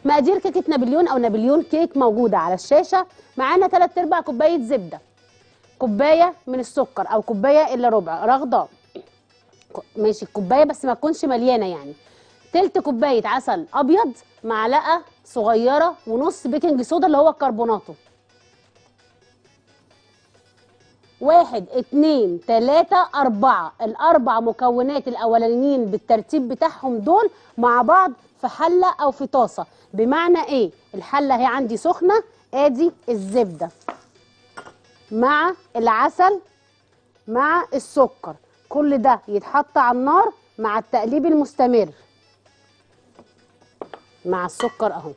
مقادير كيكه نابليون او نابليون كيك موجوده على الشاشه معانا 3 ارباع كوبايه زبده كوبايه من السكر او كوبايه الا ربع رغده ك- ماشي الكوبايه بس ما تكونش مليانه يعني تلت كوبايه عسل ابيض معلقه صغيره ونص بيكنج صودا اللي هو الكربوناتو واحد اتنين تلاتة أربعة الأربع مكونات الأولانيين بالترتيب بتاعهم دول مع بعض في حلة أو في طاسة بمعنى إيه؟ الحلة هي عندي سخنة آدي الزبدة مع العسل مع السكر كل ده يتحط على النار مع التقليب المستمر مع السكر اهو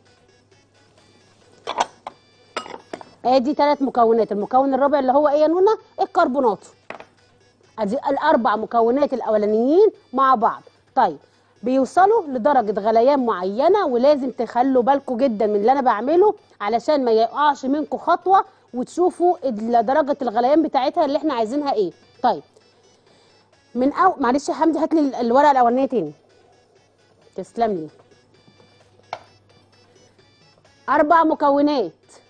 ادي ثلاث مكونات المكون الرابع اللي هو ايه يا نونا الكربوناتو ادي الاربع مكونات الاولانيين مع بعض طيب بيوصلوا لدرجه غليان معينه ولازم تخلوا بالكم جدا من اللي انا بعمله علشان ما يقعش منكم خطوه وتشوفوا ال- درجه الغليان بتاعتها اللي احنا عايزينها ايه طيب من أو معلش يا حمدي هات لي ال- الورقه الاولانيه تاني تسلم لي اربع مكونات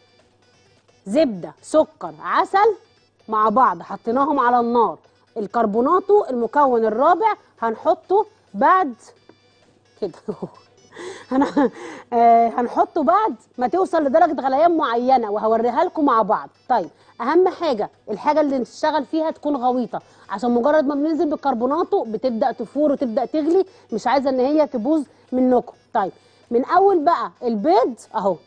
زبده سكر عسل مع بعض حطيناهم على النار الكربوناتو المكون الرابع هنحطه بعد كده هن... آه هنحطه بعد ما توصل لدرجه غليان معينه وهوريها لكم مع بعض طيب اهم حاجه الحاجه اللي نشتغل فيها تكون غويطه عشان مجرد ما بننزل بالكربوناتو بتبدا تفور وتبدا تغلي مش عايزه ان هي تبوظ منكم طيب من اول بقى البيض اهو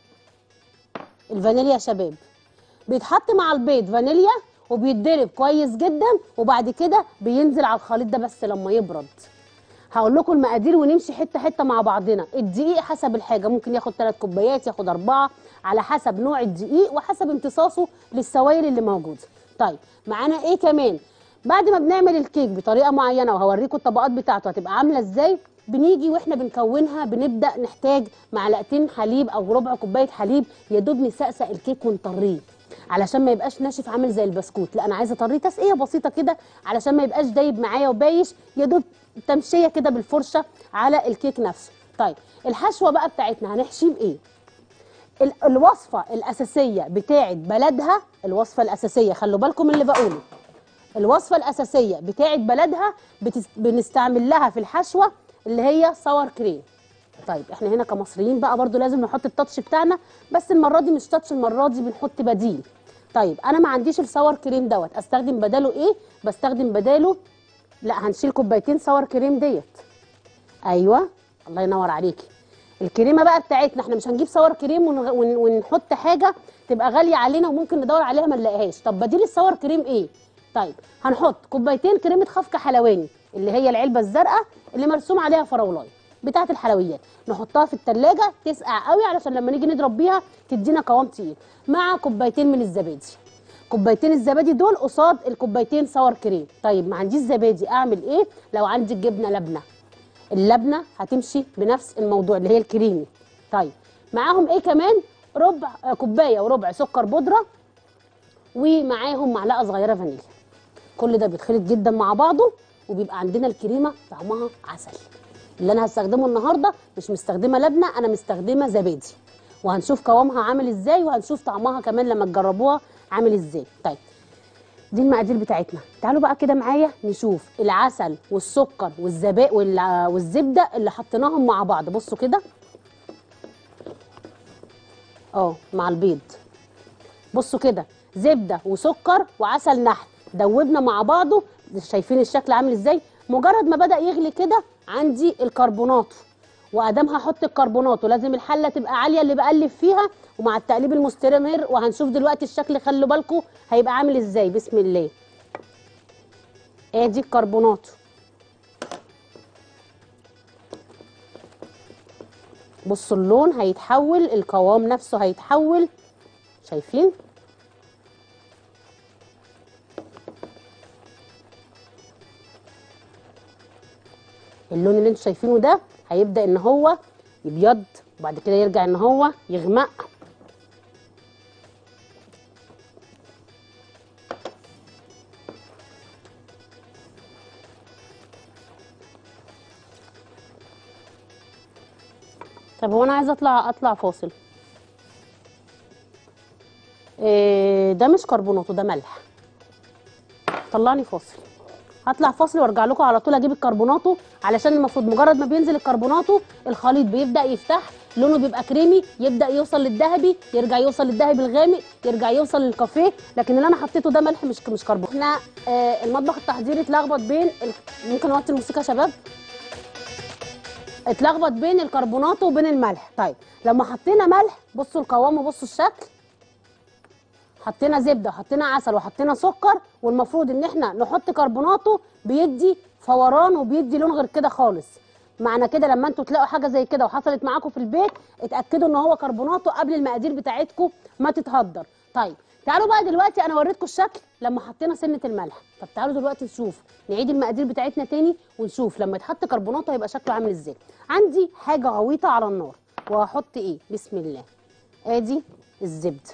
الفانيليا يا شباب بيتحط مع البيض فانيليا وبيتضرب كويس جدا وبعد كده بينزل على الخليط ده بس لما يبرد هقول لكم المقادير ونمشي حته حته مع بعضنا الدقيق حسب الحاجه ممكن ياخد 3 كوبايات ياخد أربعة على حسب نوع الدقيق وحسب امتصاصه للسوائل اللي موجوده طيب معانا ايه كمان بعد ما بنعمل الكيك بطريقه معينه وهوريكم الطبقات بتاعته هتبقى عامله ازاي بنيجي واحنا بنكونها بنبدا نحتاج معلقتين حليب او ربع كوبايه حليب يا دوب نسقسق الكيك ونطريه علشان ما يبقاش ناشف عامل زي البسكوت لا انا عايزه اطريه تسقيه بسيطه كده علشان ما يبقاش دايب معايا وبايش يا دوب تمشيه كده بالفرشه على الكيك نفسه طيب الحشوه بقى بتاعتنا هنحشيه بايه ال- الوصفه الاساسيه بتاعه بلدها الوصفه الاساسيه خلوا بالكم من اللي بقوله الوصفه الاساسيه بتاعه بلدها بتس... بنستعمل لها في الحشوه اللي هي صور كريم طيب احنا هنا كمصريين بقى برضو لازم نحط التاتش بتاعنا بس المره دي مش تاتش المره دي بنحط بديل طيب انا ما عنديش الصور كريم دوت استخدم بداله ايه بستخدم بداله لا هنشيل كوبايتين صور كريم ديت ايوه الله ينور عليكي الكريمه بقى بتاعتنا احنا مش هنجيب صور كريم ون- ون- ونحط حاجه تبقى غاليه علينا وممكن ندور عليها ما نلاقيهاش طب بديل الصور كريم ايه طيب هنحط كوبايتين كريمه خفق حلواني اللي هي العلبه الزرقاء اللي مرسوم عليها فراولايه بتاعه الحلويات نحطها في التلاجة تسقع قوي علشان لما نيجي نضرب بيها تدينا قوام تقيل مع كوبايتين من الزبادي كوبايتين الزبادي دول قصاد الكوبايتين صور كريم طيب ما عنديش زبادي اعمل ايه لو عندي الجبنه لبنه اللبنه هتمشي بنفس الموضوع اللي هي الكريمي طيب معاهم ايه كمان ربع آه، كوبايه وربع سكر بودره ومعاهم معلقه صغيره فانيليا كل ده بيتخلط جدا مع بعضه وبيبقى عندنا الكريمه طعمها عسل اللي انا هستخدمه النهارده مش مستخدمه لبنه انا مستخدمه زبادي وهنشوف قوامها عامل ازاي وهنشوف طعمها كمان لما تجربوها عامل ازاي طيب دي المقادير بتاعتنا تعالوا بقى كده معايا نشوف العسل والسكر والزباء وال- والزبده اللي حطيناهم مع بعض بصوا كده اه مع البيض بصوا كده زبده وسكر وعسل نحل دوبنا مع بعضه شايفين الشكل عامل ازاي مجرد ما بدا يغلي كده عندي الكربوناتو وادام هحط الكربوناتو لازم الحله تبقى عاليه اللي بقلب فيها ومع التقليب المستمر وهنشوف دلوقتي الشكل خلوا بالكم هيبقى عامل ازاي بسم الله ادي الكربوناتو بصوا اللون هيتحول القوام نفسه هيتحول شايفين اللون اللي انتوا شايفينه ده هيبدأ ان هو يبيض وبعد كده يرجع ان هو يغمق طب هو انا عايزه اطلع اطلع فاصل إيه ده مش كربوناتو ده ملح طلعني فاصل هطلع فاصل وارجع لكم على طول اجيب الكربوناتو علشان المفروض مجرد ما بينزل الكربوناتو الخليط بيبدا يفتح لونه بيبقى كريمي يبدا يوصل للذهبي يرجع يوصل للذهبي الغامق يرجع يوصل للكافيه لكن اللي انا حطيته ده ملح مش مش كربون احنا آه المطبخ التحضيري اتلخبط بين ال... ممكن نوطي الموسيقى يا شباب اتلخبط بين الكربوناتو وبين الملح طيب لما حطينا ملح بصوا القوام وبصوا الشكل حطينا زبده وحطينا عسل وحطينا سكر والمفروض ان احنا نحط كربوناتو بيدي فوران وبيدي لون غير كده خالص معنى كده لما انتوا تلاقوا حاجه زي كده وحصلت معاكم في البيت اتاكدوا ان هو كربوناتو قبل المقادير بتاعتكم ما تتهدر طيب تعالوا بقى دلوقتي انا وريتكم الشكل لما حطينا سنه الملح طب تعالوا دلوقتي نشوف نعيد المقادير بتاعتنا تاني ونشوف لما يتحط كربوناتو هيبقى شكله عامل ازاي عندي حاجه غويطه على النار وهحط ايه بسم الله ادي الزبده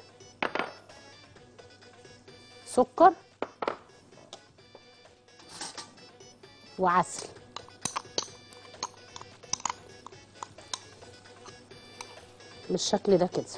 سكر وعسل بالشكل ده كده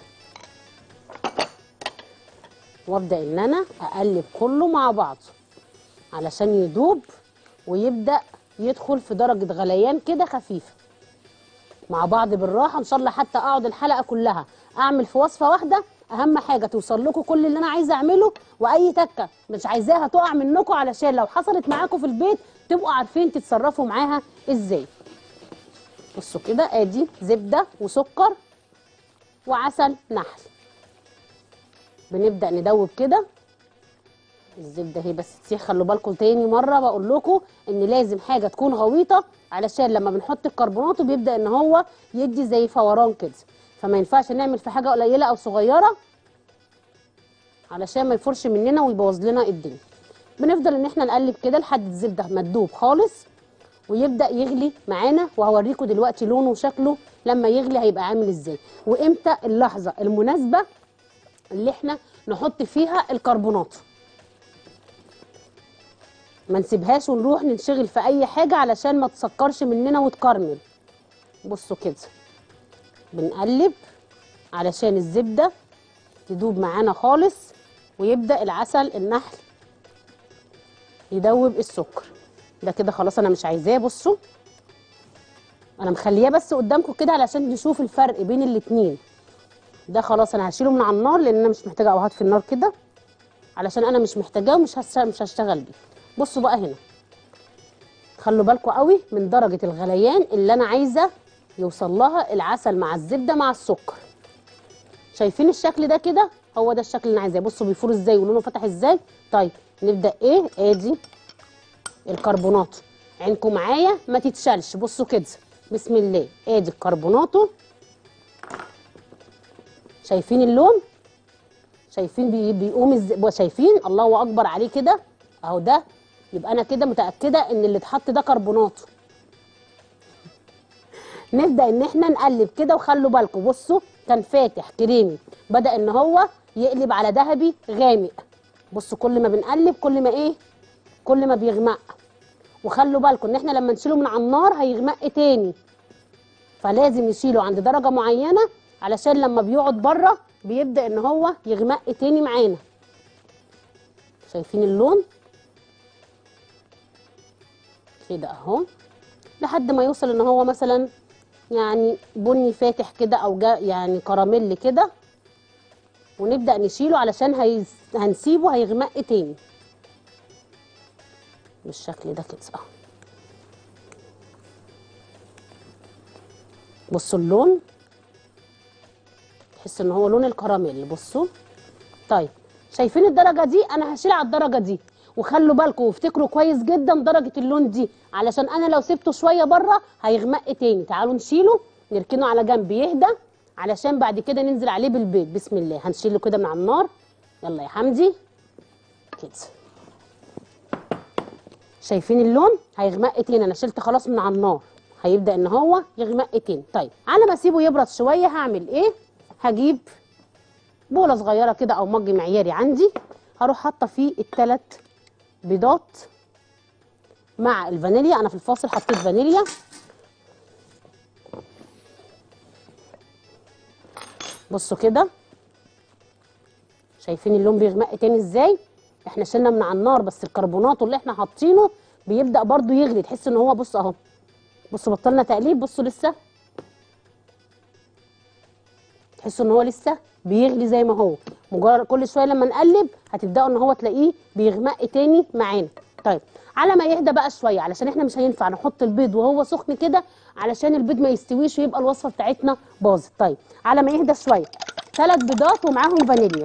وابدا ان انا اقلب كله مع بعضه علشان يدوب ويبدا يدخل في درجه غليان كده خفيفه مع بعض بالراحه ان شاء الله حتى اقعد الحلقه كلها اعمل في وصفه واحده اهم حاجه توصل لكم كل اللي انا عايزه اعمله واي تكه مش عايزاها تقع منكم علشان لو حصلت معاكم في البيت تبقوا عارفين تتصرفوا معاها ازاي بصوا كده ادي زبده وسكر وعسل نحل بنبدا ندوب كده الزبده اهي بس تسيح خلوا بالكم تاني مره بقول لكم ان لازم حاجه تكون غويطه علشان لما بنحط الكربونات بيبدا ان هو يدي زي فوران كده فما ينفعش نعمل في حاجه قليله او صغيره علشان ما يفرش مننا ويبوظ لنا الدنيا بنفضل ان احنا نقلب كده لحد الزبده ما تدوب خالص ويبدا يغلي معانا وهوريكم دلوقتي لونه وشكله لما يغلي هيبقى عامل ازاي وامتى اللحظه المناسبه اللي احنا نحط فيها الكربونات ما نسيبهاش ونروح ننشغل في اي حاجه علشان ما تسكرش مننا وتكرمل بصوا كده بنقلب علشان الزبده تدوب معانا خالص ويبدا العسل النحل يدوب السكر ده كده خلاص انا مش عايزاه بصوا انا مخلياه بس قدامكم كده علشان نشوف الفرق بين الاتنين ده خلاص انا هشيله من على النار لان انا مش محتاجه اقعد في النار كده علشان انا مش محتاجاه ومش هشتغل مش هشتغل بيه بصوا بقى هنا خلوا بالكم قوي من درجه الغليان اللي انا عايزه يوصل لها العسل مع الزبده مع السكر شايفين الشكل ده كده هو ده الشكل اللي انا عايزاه بصوا بيفور ازاي ولونه فتح ازاي طيب نبدا ايه ادي الكربونات عينكم معايا ما تتشالش بصوا كده بسم الله ادي الكربوناتو شايفين اللون شايفين بي بيقوم ازاي شايفين الله اكبر عليه كده اهو ده يبقى انا كده متاكده ان اللي اتحط ده كربوناتو نبدا ان احنا نقلب كده وخلوا بالكم بصوا كان فاتح كريمي بدا ان هو يقلب على ذهبي غامق بصوا كل ما بنقلب كل ما ايه كل ما بيغمق وخلوا بالكم ان احنا لما نشيله من على النار هيغمق تاني فلازم نشيله عند درجه معينه علشان لما بيقعد بره بيبدا ان هو يغمق تاني معانا شايفين اللون كده اهو لحد ما يوصل ان هو مثلا يعني بني فاتح كده او جا يعني كراميل كده ونبدا نشيله علشان هيز... هنسيبه هيغمق تاني بالشكل ده كده اهو بصوا اللون تحس ان هو لون الكراميل بصوا طيب شايفين الدرجه دي انا هشيل على الدرجه دي وخلوا بالكم وافتكروا كويس جدا درجه اللون دي علشان انا لو سبته شويه بره هيغمق تاني تعالوا نشيله نركنه على جنب يهدى علشان بعد كده ننزل عليه بالبيض بسم الله هنشيله كده من على النار يلا يا حمدي كده شايفين اللون هيغمق تاني انا شلت خلاص من على النار هيبدا ان هو يغمق تاني طيب على ما اسيبه يبرد شويه هعمل ايه هجيب بوله صغيره كده او مج معياري عندي هروح حاطه فيه الثلاث بيضات مع الفانيليا انا في الفاصل حطيت فانيليا بصوا كده شايفين اللون بيغمق تاني ازاي احنا شلنا من على النار بس الكربونات اللي احنا حاطينه بيبدا برضو يغلي تحس ان هو بص اهو بصوا بطلنا تقليب بصوا لسه تحسوا ان هو لسه بيغلي زي ما هو مجرد كل شويه لما نقلب هتبداوا ان هو تلاقيه بيغمق تاني معانا طيب على ما يهدى بقى شويه علشان احنا مش هينفع نحط البيض وهو سخن كده علشان البيض ما يستويش ويبقى الوصفه بتاعتنا باظت طيب على ما يهدى شويه ثلاث بيضات ومعاهم فانيليا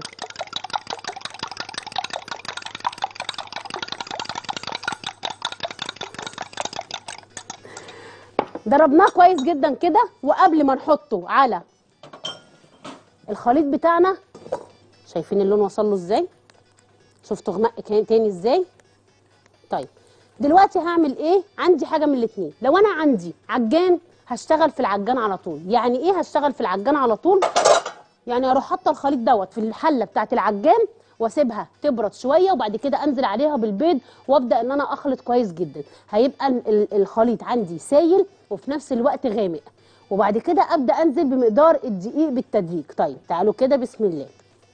ضربناه كويس جدا كده وقبل ما نحطه على الخليط بتاعنا شايفين اللون وصل له ازاي شفتوا غمق كان تاني ازاي طيب دلوقتي هعمل ايه عندي حاجه من الاتنين لو انا عندي عجان هشتغل في العجان على طول يعني ايه هشتغل في العجان على طول يعني اروح حاطه الخليط دوت في الحله بتاعه العجان واسيبها تبرد شويه وبعد كده انزل عليها بالبيض وابدا ان انا اخلط كويس جدا هيبقى ال- ال- الخليط عندي سايل وفي نفس الوقت غامق وبعد كده ابدا انزل بمقدار الدقيق بالتدريج طيب تعالوا كده بسم الله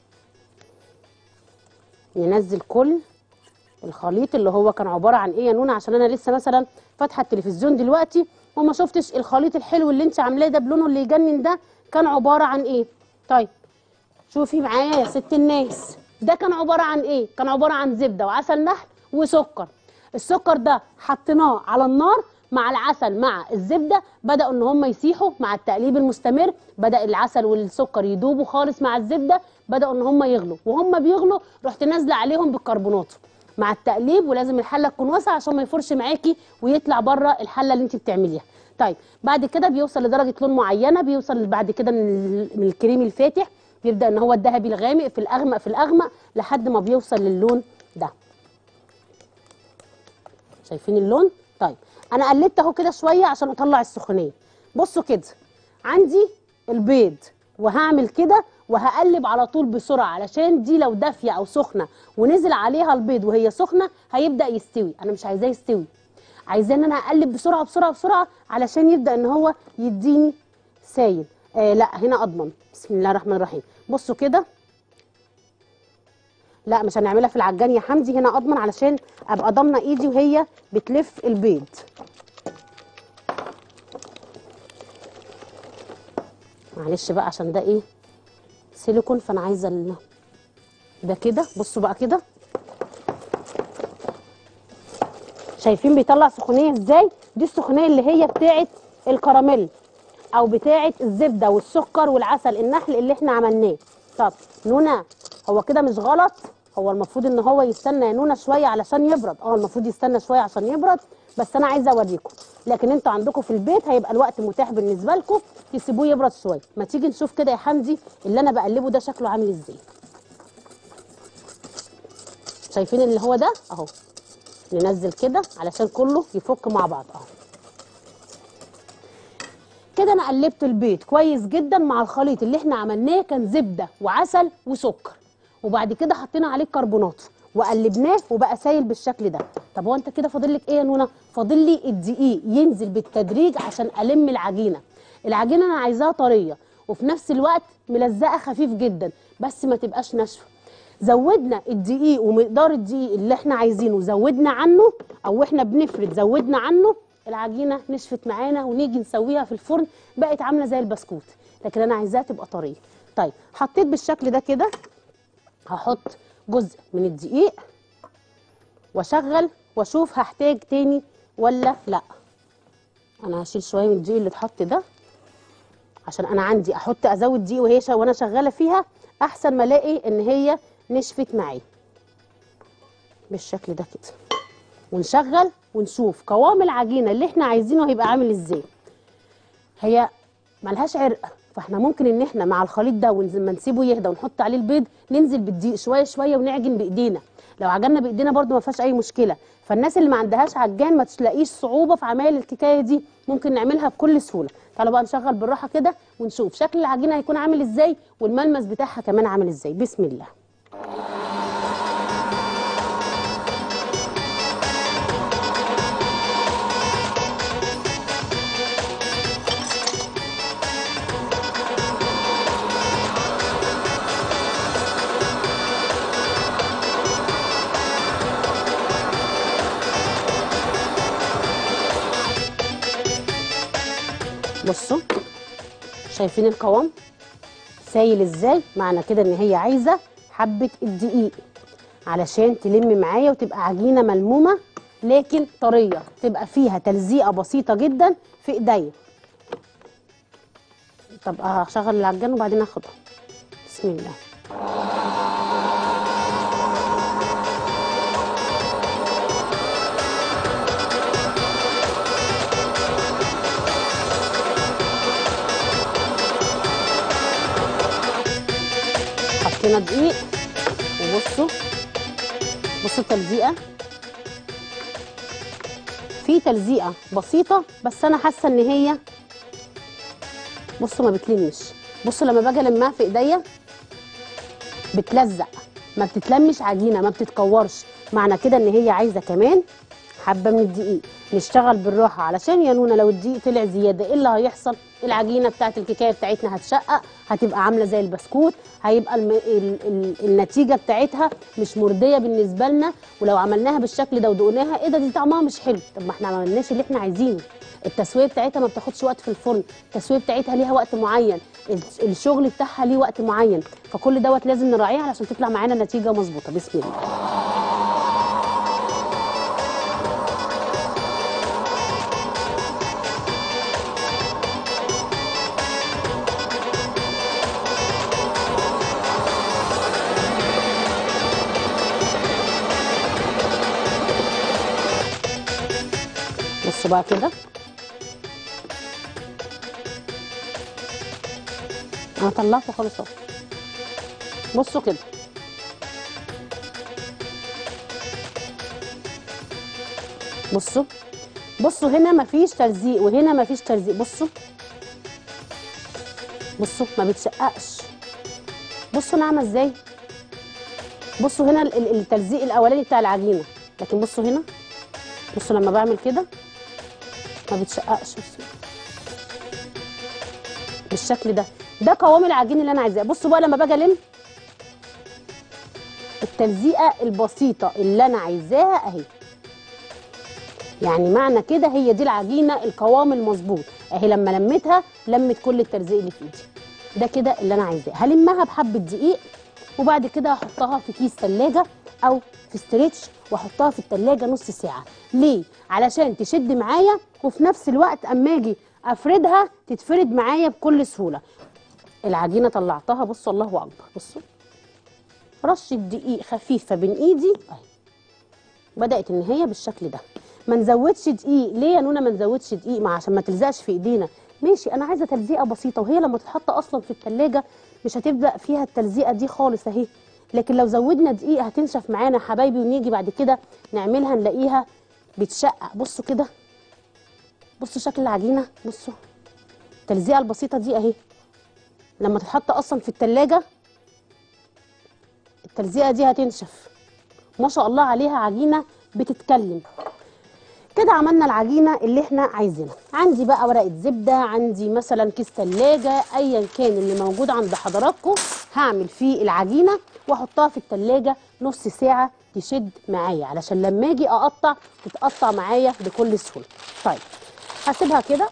ننزل كل الخليط اللي هو كان عباره عن ايه يا نونا عشان انا لسه مثلا فاتحه التلفزيون دلوقتي وما شفتش الخليط الحلو اللي انت عاملاه ده بلونه اللي يجنن ده كان عباره عن ايه طيب شوفي معايا يا ست الناس ده كان عباره عن ايه كان عباره عن زبده وعسل نحل وسكر السكر ده حطيناه على النار مع العسل مع الزبده بداوا ان هم يسيحوا مع التقليب المستمر بدا العسل والسكر يدوبوا خالص مع الزبده بداوا ان هم يغلوا وهم بيغلوا رحت نازله عليهم بالكربونات مع التقليب ولازم الحله تكون واسعه عشان ما يفرش معاكي ويطلع بره الحله اللي انت بتعمليها طيب بعد كده بيوصل لدرجه لون معينه بيوصل بعد كده من ال- من الكريم الفاتح يبدا ان هو الذهبي الغامق في الاغمق في الاغمق لحد ما بيوصل للون ده شايفين اللون طيب انا قلبت اهو كده شويه عشان اطلع السخونيه بصوا كده عندي البيض وهعمل كده وهقلب على طول بسرعه علشان دي لو دافيه او سخنه ونزل عليها البيض وهي سخنه هيبدا يستوي انا مش عايزاه يستوي عايزاه ان انا اقلب بسرعه بسرعه بسرعه علشان يبدا ان هو يديني سايل آه لا هنا اضمن بسم الله الرحمن الرحيم بصوا كده لا مش هنعملها في العجان يا حمدي هنا اضمن علشان ابقى ضامنه ايدي وهي بتلف البيض معلش بقى عشان ده ايه سيليكون فانا عايزه ال- ده كده بصوا بقى كده شايفين بيطلع سخونيه ازاي دي السخونيه اللي هي بتاعه الكراميل او بتاعه الزبده والسكر والعسل النحل اللي احنا عملناه طب نونا هو كده مش غلط هو المفروض ان هو يستنى يا نونا شويه علشان يبرد اه المفروض يستنى شويه عشان يبرد بس انا عايزه اوريكم لكن انتوا عندكم في البيت هيبقى الوقت متاح بالنسبه لكم تسيبوه يبرد شويه ما تيجي نشوف كده يا حمدي اللي انا بقلبه ده شكله عامل ازاي شايفين اللي هو ده اهو ننزل كده علشان كله يفك مع بعض اهو كده انا قلبت البيض كويس جدا مع الخليط اللي احنا عملناه كان زبده وعسل وسكر وبعد كده حطينا عليه كربونات وقلبناه وبقى سايل بالشكل ده طب هو انت كده فاضل لك ايه يا نونا فاضل لي الدقيق ينزل بالتدريج عشان الم العجينه العجينه انا عايزاها طريه وفي نفس الوقت ملزقه خفيف جدا بس ما تبقاش ناشفه زودنا الدقيق ومقدار الدقيق اللي احنا عايزينه زودنا عنه او احنا بنفرد زودنا عنه العجينه نشفت معانا ونيجي نسويها في الفرن بقت عامله زي البسكوت لكن انا عايزاها تبقى طريه طيب حطيت بالشكل ده كده هحط جزء من الدقيق واشغل واشوف هحتاج تاني ولا لا انا هشيل شويه من الدقيق اللي اتحط ده عشان انا عندي احط ازود دقيق وهي شا- وانا شغاله فيها احسن ما الاقي ان هي نشفت معايا بالشكل ده كده ونشغل ونشوف قوام العجينه اللي احنا عايزينه هيبقى عامل ازاي هي ملهاش عرق فاحنا ممكن ان احنا مع الخليط ده ولما نسيبه يهدى ونحط عليه البيض ننزل بالدقيق شويه شويه ونعجن بايدينا لو عجنا بايدينا برده ما فيهاش اي مشكله فالناس اللي ما عندهاش عجان ما تلاقيش صعوبه في عمايل الكيكايه دي ممكن نعملها بكل سهوله تعالوا بقى نشغل بالراحه كده ونشوف شكل العجينه هيكون عامل ازاي والملمس بتاعها كمان عامل ازاي بسم الله بصوا شايفين القوام سايل ازاي معنى كده ان هي عايزه حبه الدقيق علشان تلم معايا وتبقى عجينه ملمومه لكن طريه تبقى فيها تلزيقه بسيطه جدا في ايديا طب هشغل العجان وبعدين اخدها بسم الله حطينا دقيق وبصوا بصوا التلزيقه في تلزيقه بسيطه بس انا حاسه ان هي بصوا ما بتلمش بصوا لما باجي المها في ايديا بتلزق ما بتتلمش عجينه ما بتتكورش معنى كده ان هي عايزه كمان حبه من الدقيق نشتغل بالراحه علشان يا نونا لو الدقيق طلع زياده ايه اللي هيحصل العجينه بتاعت الكيكايه بتاعتنا هتشقق هتبقى عامله زي البسكوت هيبقى الم... ال... ال... النتيجه بتاعتها مش مرضيه بالنسبه لنا ولو عملناها بالشكل ده ودقناها ايه ده دي طعمها مش حلو طب ما احنا ما عملناش اللي احنا عايزينه التسويه بتاعتها ما بتاخدش وقت في الفرن التسويه بتاعتها ليها وقت معين الش- الشغل بتاعها ليه وقت معين فكل دوت لازم نراعيه علشان تطلع معانا نتيجه مظبوطه بسم الله بصوا بقى كده انا طلعته خالص اهو بصوا كده بصوا بصوا هنا مفيش تلزيق وهنا مفيش تلزيق بصوا بصوا ما بتشققش بصوا ناعمه ازاي بصوا هنا ال- ال- التلزيق الاولاني بتاع العجينه لكن بصوا هنا بصوا لما بعمل كده ما بتشققش بصوا بالشكل ده ده قوام العجين اللي انا عايزاه بصوا بقى لما باجي الم التلزيقه البسيطه اللي انا عايزاها اهي يعني معنى كده هي دي العجينه القوام المظبوط اهي لما لميتها لمت كل التلزيق اللي في ايدي ده كده اللي انا عايزاه هلمها بحبه دقيق وبعد كده هحطها في كيس ثلاجه او في ستريتش واحطها في الثلاجه نص ساعه ليه علشان تشد معايا وفي نفس الوقت اما اجي افردها تتفرد معايا بكل سهوله العجينه طلعتها بصوا الله اكبر بصوا رشه دقيق خفيفه بين ايدي اهي بدات ان هي بالشكل ده ما نزودش دقيق ليه يا نونا ما نزودش دقيق ما عشان ما تلزقش في ايدينا ماشي انا عايزه تلزيقه بسيطه وهي لما تتحط اصلا في التلاجة مش هتبدا فيها التلزيقه دي خالص اهي لكن لو زودنا دقيق هتنشف معانا يا حبايبي ونيجي بعد كده نعملها نلاقيها بتشقق بصوا كده بصوا شكل العجينه بصوا التلزيقه البسيطه دي اهي لما تتحط اصلا في التلاجة التلزيقه دي هتنشف ما شاء الله عليها عجينه بتتكلم كده عملنا العجينه اللي احنا عايزينها عندي بقى ورقه زبده عندي مثلا كيس ثلاجه ايا كان اللي موجود عند حضراتكم هعمل فيه العجينه واحطها في الثلاجه نص ساعه تشد معايا علشان لما اجي اقطع تتقطع معايا بكل سهوله طيب هسيبها كده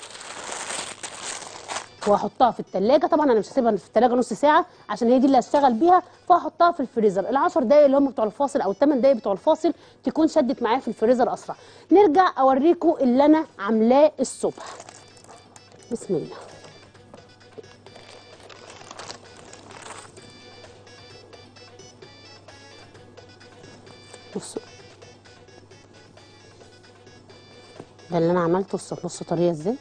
واحطها في التلاجة طبعا انا مش هسيبها في التلاجة نص ساعة عشان هي دي اللي هشتغل بيها فهحطها في الفريزر العشر دقايق اللي هم بتوع الفاصل او الثمان دقايق بتوع الفاصل تكون شدت معايا في الفريزر اسرع نرجع اوريكم اللي انا عاملاه الصبح بسم الله بصوا ده اللي انا عملته الصبح بصوا طريه ازاي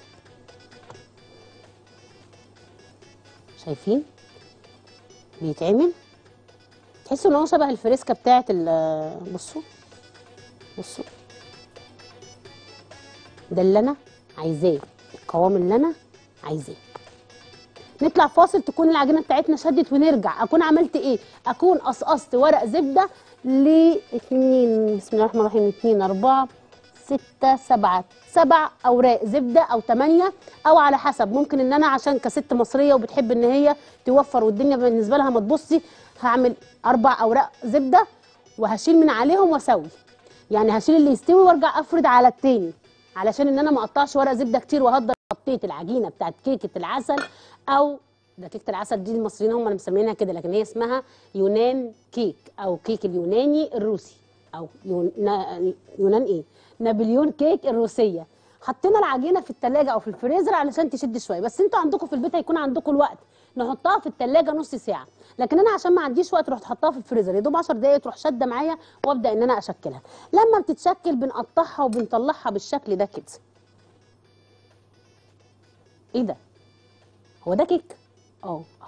شايفين بيتعمل تحسوا ان هو شبه الفريسكا بتاعه ال- بصوا بصوا ده اللي انا عايزاه القوام اللي انا عايزاه نطلع فاصل تكون العجينه بتاعتنا شدت ونرجع اكون عملت ايه اكون قصقصت ورق زبده لاثنين بسم الله الرحمن الرحيم اتنين اربعه ستة سبعة سبع أوراق زبدة أو تمانية أو على حسب ممكن إن أنا عشان كست مصرية وبتحب إن هي توفر والدنيا بالنسبة لها ما تبصي هعمل أربع أوراق زبدة وهشيل من عليهم وأسوي يعني هشيل اللي يستوي وأرجع أفرد على التاني علشان إن أنا ما أقطعش ورق زبدة كتير وأهدر حطيت العجينه بتاعت كيكه العسل او ده كيكه العسل دي المصريين هم اللي مسمينها كده لكن هي اسمها يونان كيك او كيك اليوناني الروسي او يون... نا- يونان ايه نابليون كيك الروسيه حطينا العجينه في التلاجة او في الفريزر علشان تشد شويه بس انتوا عندكم في البيت هيكون عندكم الوقت نحطها في التلاجة نص ساعه لكن انا عشان ما عنديش وقت رحت حطها في الفريزر يا دوب 10 دقايق تروح شاده معايا وابدا ان انا اشكلها لما بتتشكل بنقطعها وبنطلعها بالشكل ده كده ايه ده هو ده كيك اه اه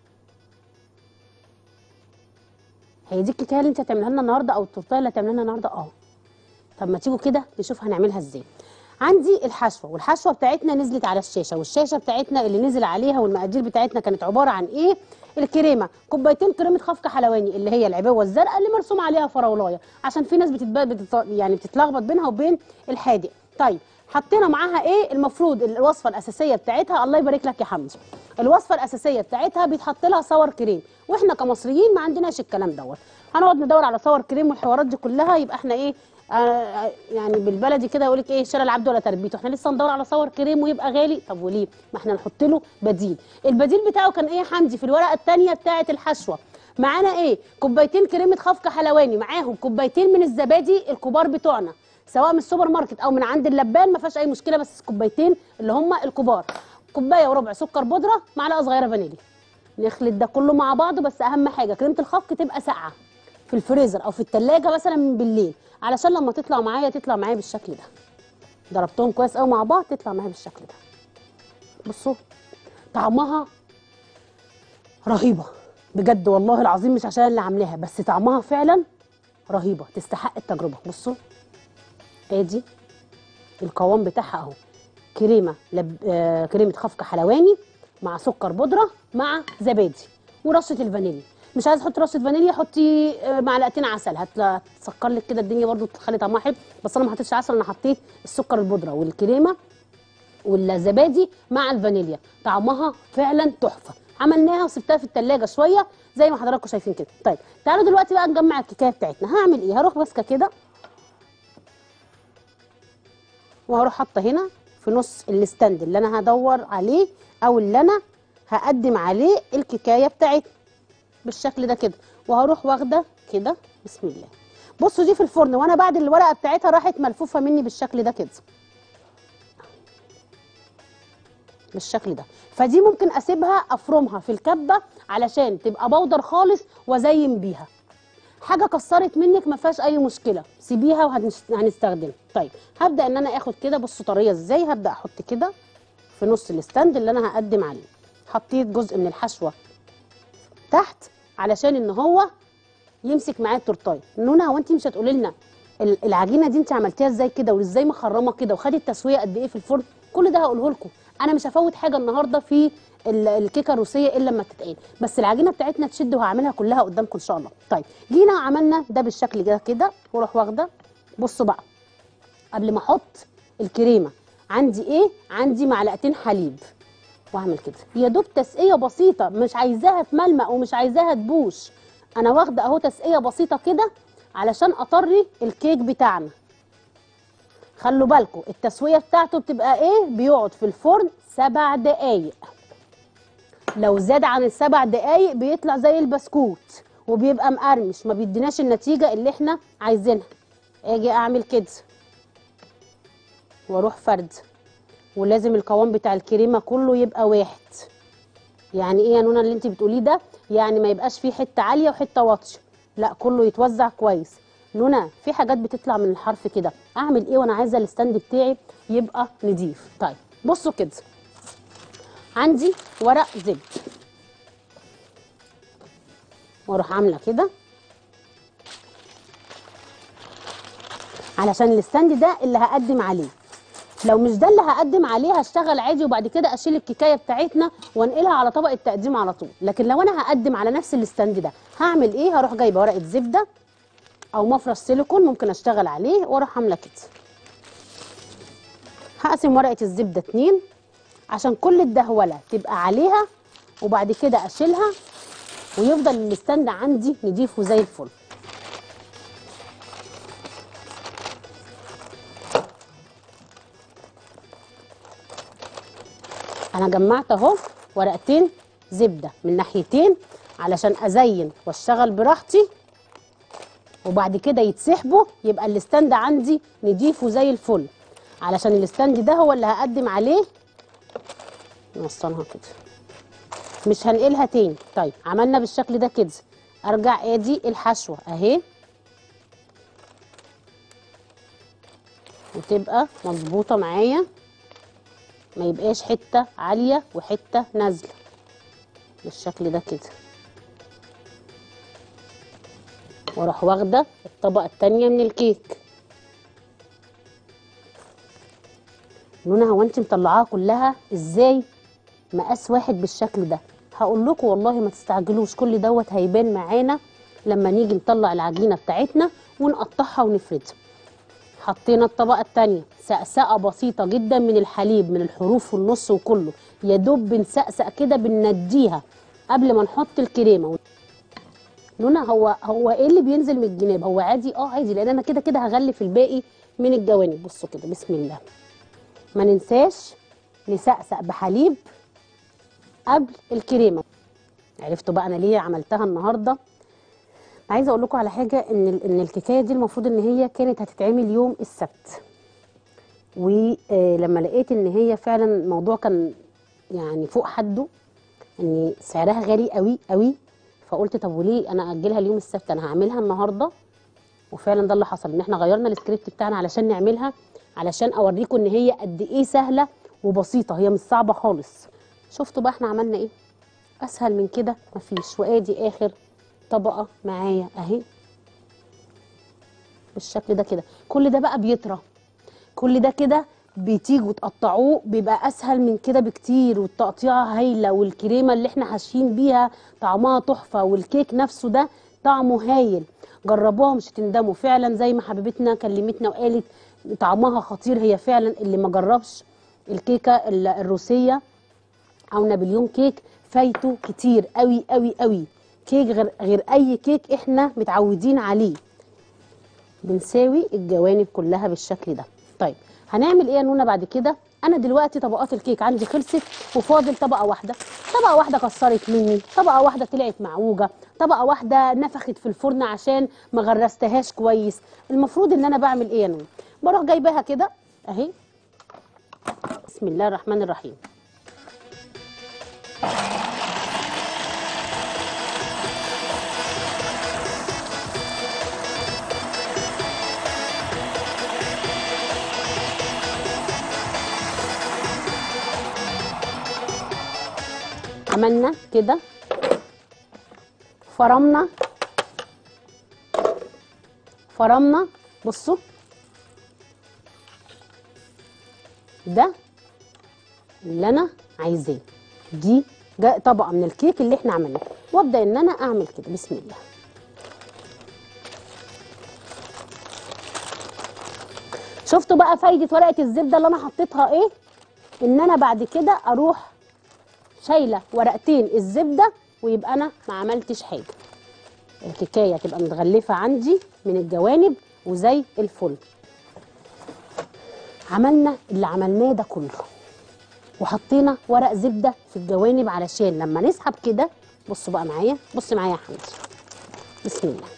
هي دي الكيكه اللي انت هتعملها لنا النهارده او التورتيه اللي هتعملها لنا النهارده اه طب ما تيجوا كده نشوف هنعملها ازاي عندي الحشوه والحشوه بتاعتنا نزلت على الشاشه والشاشه بتاعتنا اللي نزل عليها والمقادير بتاعتنا كانت عباره عن ايه الكريمه كوبايتين كريمه خفق حلواني اللي هي العبوه الزرقاء اللي مرسوم عليها فراولايه عشان في ناس بتتب... بتت... يعني بتتلخبط بينها وبين الحادق طيب حطينا معاها ايه المفروض الوصفه الاساسيه بتاعتها الله يبارك لك يا حمزه الوصفه الاساسيه بتاعتها بيتحط لها صور كريم واحنا كمصريين ما عندناش الكلام دوت هنقعد ندور على صور كريم والحوارات دي كلها يبقى احنا ايه آه يعني بالبلدي كده يقول لك ايه شراء العبد ولا تربيته احنا لسه ندور على صور كريم ويبقى غالي طب وليه ما احنا نحط له بديل البديل بتاعه كان ايه يا حمدي في الورقه الثانيه بتاعه الحشوه معانا ايه كوبايتين كريمه خفق حلواني معاهم كوبايتين من الزبادي الكبار بتوعنا سواء من السوبر ماركت او من عند اللبان ما فيهاش اي مشكله بس كوبايتين اللي هم الكبار كوبايه وربع سكر بودره معلقه صغيره فانيليا نخلط ده كله مع بعضه بس اهم حاجه كريمه الخفق تبقى ساقعه في الفريزر او في التلاجة مثلا من بالليل علشان لما تطلع معايا تطلع معايا بالشكل ده ضربتهم كويس قوي مع بعض تطلع معايا بالشكل ده بصوا طعمها رهيبه بجد والله العظيم مش عشان اللي عاملاها بس طعمها فعلا رهيبه تستحق التجربه بصوا ادي القوام بتاعها اهو كريمه لب... آه كريمه خفق حلواني مع سكر بودره مع زبادي ورشه الفانيليا مش عايزه تحطي رشه فانيليا حطي آه، معلقتين عسل هت- هتسكر لك كده الدنيا برضو تخلي طعمها حلو بس انا ما حطيتش عسل انا حطيت السكر البودره والكريمه والزبادي مع الفانيليا طعمها فعلا تحفه عملناها وسبتها في التلاجة شويه زي ما حضراتكم شايفين كده طيب تعالوا دلوقتي بقى نجمع الكيكايه بتاعتنا هعمل ايه هروح ماسكه كده وهروح حاطه هنا في نص الستاند اللي انا هدور عليه او اللي انا هقدم عليه الكيكايه بتاعتنا بالشكل ده كده وهروح واخده كده بسم الله بصوا دي في الفرن وانا بعد الورقه بتاعتها راحت ملفوفه مني بالشكل ده كده بالشكل ده فدي ممكن اسيبها افرمها في الكبه علشان تبقى بودر خالص وازين بيها حاجه كسرت منك ما فيهاش اي مشكله سيبيها وهنستخدمها طيب هبدا ان انا اخد كده بصوا طريه ازاي هبدا احط كده في نص الستاند اللي انا هقدم عليه حطيت جزء من الحشوه تحت علشان ان هو يمسك معايا التورتايه نونا هو انت مش هتقولي لنا ال- العجينه دي انت عملتيها ازاي كده وازاي مخرمه كده وخدت تسويه قد ايه في الفرن كل ده هقوله لكم انا مش هفوت حاجه النهارده في ال- الكيكه الروسيه الا لما تتقال بس العجينه بتاعتنا تشد وهعملها كلها قدامكم ان شاء الله طيب جينا عملنا ده بالشكل ده كده واروح واخده بصوا بقى قبل ما احط الكريمه عندي ايه عندي معلقتين حليب واعمل كده يا دوب تسقيه بسيطه مش عايزاها تملمق ومش عايزاها تبوش انا واخده اهو تسقيه بسيطه كده علشان اطري الكيك بتاعنا خلوا بالكم التسويه بتاعته بتبقى ايه بيقعد في الفرن سبع دقايق لو زاد عن السبع دقايق بيطلع زي البسكوت وبيبقى مقرمش ما بيديناش النتيجه اللي احنا عايزينها اجي اعمل كده واروح فرد ولازم القوام بتاع الكريمه كله يبقى واحد يعني ايه يا نونا اللي انت بتقوليه ده يعني ما يبقاش فيه حته عاليه وحته واطيه لا كله يتوزع كويس نونا في حاجات بتطلع من الحرف كده اعمل ايه وانا عايزه الستاند بتاعي يبقى نضيف طيب بصوا كده عندي ورق زبد واروح عامله كده علشان الستاند ده اللي هقدم عليه لو مش ده اللي هقدم عليه هشتغل عادي وبعد كده اشيل الكيكايه بتاعتنا وانقلها على طبق التقديم على طول لكن لو انا هقدم على نفس الستاند ده هعمل ايه هروح جايبه ورقه زبده او مفرش سيليكون ممكن اشتغل عليه واروح عامله كده هقسم ورقه الزبده اتنين عشان كل الدهوله تبقى عليها وبعد كده اشيلها ويفضل الستاند عندي نضيف وزي الفل انا جمعت اهو ورقتين زبده من ناحيتين علشان ازين واشتغل براحتي وبعد كده يتسحبوا يبقى الاستند عندي نضيفه زي الفل علشان الاستند ده هو اللي هقدم عليه نوصلها كده مش هنقلها تاني طيب عملنا بالشكل ده كده ارجع ادي الحشوه اهي وتبقى مظبوطه معايا ما يبقاش حته عاليه وحته نازله بالشكل ده كده واروح واخده الطبقه التانيه من الكيك نونا هو انت مطلعاها كلها ازاي مقاس واحد بالشكل ده هقول لكم والله ما تستعجلوش كل دوت هيبان معانا لما نيجي نطلع العجينه بتاعتنا ونقطعها ونفردها حطينا الطبقه الثانيه سقسقه بسيطه جدا من الحليب من الحروف والنص وكله يا دوب بنسقسق كده بنديها قبل ما نحط الكريمه نونا هو هو ايه اللي بينزل من الجناب هو عادي اه عادي لان انا كده كده هغلف الباقي من الجوانب بصوا كده بسم الله ما ننساش نسقسق بحليب قبل الكريمه عرفتوا بقى انا ليه عملتها النهارده عايزه اقول لكم على حاجه ان ال- ان الكيكايه دي المفروض ان هي كانت هتتعمل يوم السبت ولما لقيت ان هي فعلا الموضوع كان يعني فوق حده ان سعرها غالي قوي قوي فقلت طب وليه انا اجلها ليوم السبت انا هعملها النهارده وفعلا ده اللي حصل ان احنا غيرنا السكريبت بتاعنا علشان نعملها علشان اوريكم ان هي قد ايه سهله وبسيطه هي مش صعبه خالص شفتوا بقى احنا عملنا ايه اسهل من كده مفيش وادي اخر طبقه معايا اهي بالشكل ده كده كل ده بقى بيطرى كل ده كده بتيجوا تقطعوه بيبقى اسهل من كده بكتير والتقطيعه هايله والكريمه اللي احنا حاشين بيها طعمها تحفه والكيك نفسه ده طعمه هايل جربوها مش هتندموا فعلا زي ما حبيبتنا كلمتنا وقالت طعمها خطير هي فعلا اللي ما جربش الكيكه ال- الروسيه او نابليون كيك فايته كتير قوي قوي قوي كيك غير غير اي كيك احنا متعودين عليه بنساوي الجوانب كلها بالشكل ده طيب هنعمل ايه يا نونا بعد كده انا دلوقتي طبقات الكيك عندي خلصت وفاضل طبقه واحده طبقه واحده كسرت مني طبقه واحده طلعت معوجه طبقه واحده نفخت في الفرن عشان ما غرستهاش كويس المفروض ان انا بعمل ايه يا نونا بروح جايباها كده اهي بسم الله الرحمن الرحيم عملنا كده فرمنا فرمنا بصوا ده اللي انا عايزاه دي جا- طبقه من الكيك اللي احنا عملناه وابدا ان انا اعمل كده بسم الله شفتوا بقى فايده ورقه الزبده اللي انا حطيتها ايه ان انا بعد كده اروح شايله ورقتين الزبده ويبقى انا ما عملتش حاجه الكيكايه تبقى متغلفه عندي من الجوانب وزي الفل عملنا اللي عملناه ده كله وحطينا ورق زبده في الجوانب علشان لما نسحب كده بصوا بقى معايا بص معايا يا حمدي بسم الله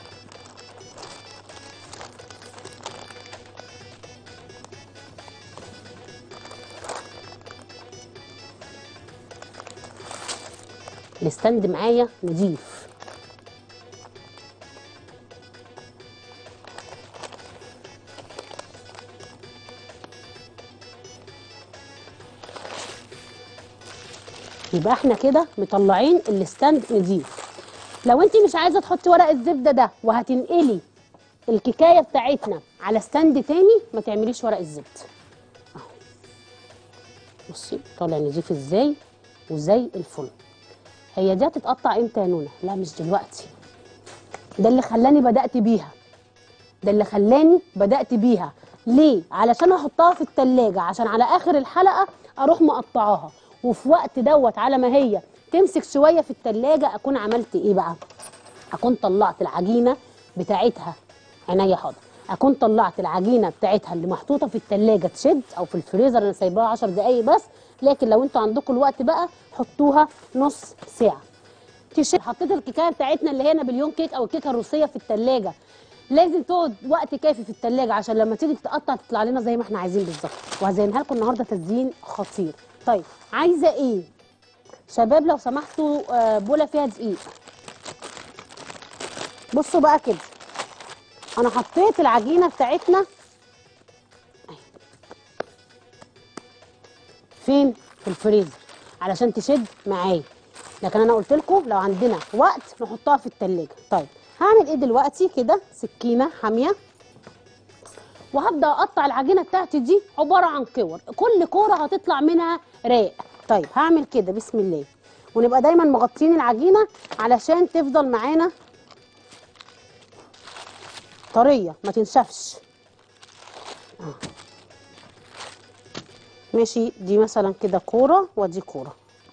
الستاند معايا نضيف يبقى احنا كده مطلعين الستاند نضيف لو انت مش عايزه تحطي ورق الزبده ده وهتنقلي الكيكايه بتاعتنا على ستاند تاني ما تعمليش ورق الزبده اهو بصي طالع نضيف ازاي وزي الفل هي دي هتتقطع امتى يا نونا لا مش دلوقتي ده اللي خلاني بدات بيها ده اللي خلاني بدات بيها ليه علشان احطها في التلاجة عشان على اخر الحلقه اروح مقطعاها وفي وقت دوت على ما هي تمسك شويه في التلاجة اكون عملت ايه بقى اكون طلعت العجينه بتاعتها عينيا حاضر اكون طلعت العجينه بتاعتها اللي محطوطه في التلاجة تشد او في الفريزر انا سايباها 10 دقايق بس لكن لو انتوا عندكم الوقت بقى حطوها نص ساعه تيشيرت حطيت الكيكه بتاعتنا اللي هي نابليون كيك او الكيكه الروسيه في التلاجة لازم تقعد وقت كافي في التلاجة عشان لما تيجي تتقطع تطلع لنا زي ما احنا عايزين بالظبط وهزينها لكم النهارده تزيين خطير طيب عايزه ايه شباب لو سمحتوا آه، بوله فيها دقيق بصوا بقى كده انا حطيت العجينه بتاعتنا أهي. فين في الفريزر علشان تشد معايا لكن انا قلت لكم لو عندنا وقت نحطها في التلاجة طيب هعمل ايه دلوقتي كده سكينه حاميه وهبدا اقطع العجينه بتاعتي دي عباره عن كور كل كوره هتطلع منها راق طيب هعمل كده بسم الله ونبقى دايما مغطين العجينه علشان تفضل معانا طريه ما تنشفش آه. ماشي دي مثلا كده كوره ودي كوره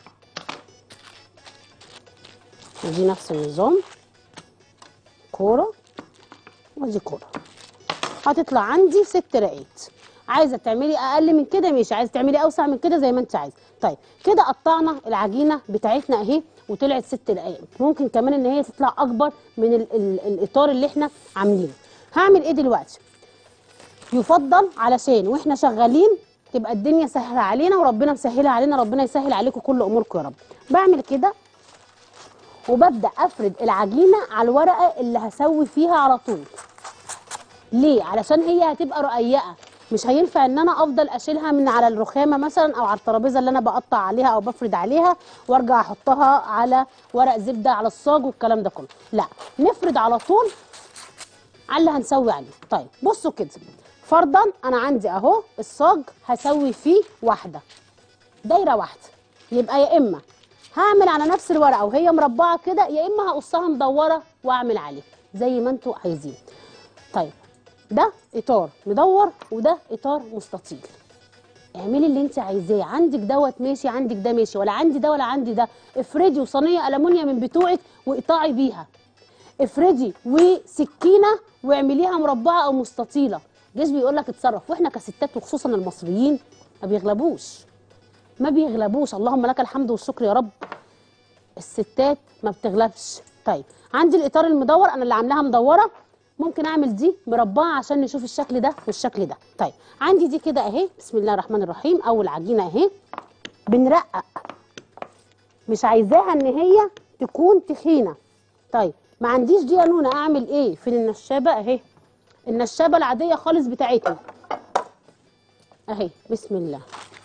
ودي نفس النظام كوره ودي كوره هتطلع عندي ست رقات عايزه تعملي اقل من كده ماشي عايزه تعملي اوسع من كده زي ما انت عايزه طيب كده قطعنا العجينه بتاعتنا اهي وطلعت ست رقات ممكن كمان ان هي تطلع اكبر من ال ال الاطار اللي احنا عاملينه هعمل ايه دلوقتي يفضل علشان واحنا شغالين تبقى الدنيا سهله علينا وربنا مسهلها علينا ربنا يسهل عليكم كل اموركم يا رب بعمل كده وببدا افرد العجينه على الورقه اللي هسوي فيها على طول ليه علشان هي هتبقى رقيقه مش هينفع ان انا افضل اشيلها من على الرخامه مثلا او على الترابيزه اللي انا بقطع عليها او بفرد عليها وارجع احطها على ورق زبده على الصاج والكلام ده كله لا نفرد على طول على اللي هنسوي عليه طيب بصوا كده فرضا انا عندي اهو الصاج هسوي فيه واحده دايره واحده يبقى يا اما هعمل على نفس الورقه وهي مربعه كده يا اما هقصها مدوره واعمل عليه زي ما انتوا عايزين طيب ده اطار مدور وده اطار مستطيل اعملي اللي انت عايزاه عندك دوت ماشي عندك ده ماشي ولا عندي ده ولا عندي ده افردي وصينيه المونيا من بتوعك واقطعي بيها افردي وسكينه واعمليها مربعه او مستطيله جيش بيقول لك اتصرف واحنا كستات وخصوصا المصريين ما بيغلبوش ما بيغلبوش اللهم لك الحمد والشكر يا رب الستات ما بتغلبش طيب عندي الاطار المدور انا اللي عاملاها مدوره ممكن اعمل دي مربعه عشان نشوف الشكل ده والشكل ده طيب عندي دي كده اهي بسم الله الرحمن الرحيم اول عجينه اهي بنرقق مش عايزاها ان هي تكون تخينه طيب ما عنديش دي يا نونه اعمل ايه فين النشابه اهي النشابه العاديه خالص بتاعتنا اهي بسم الله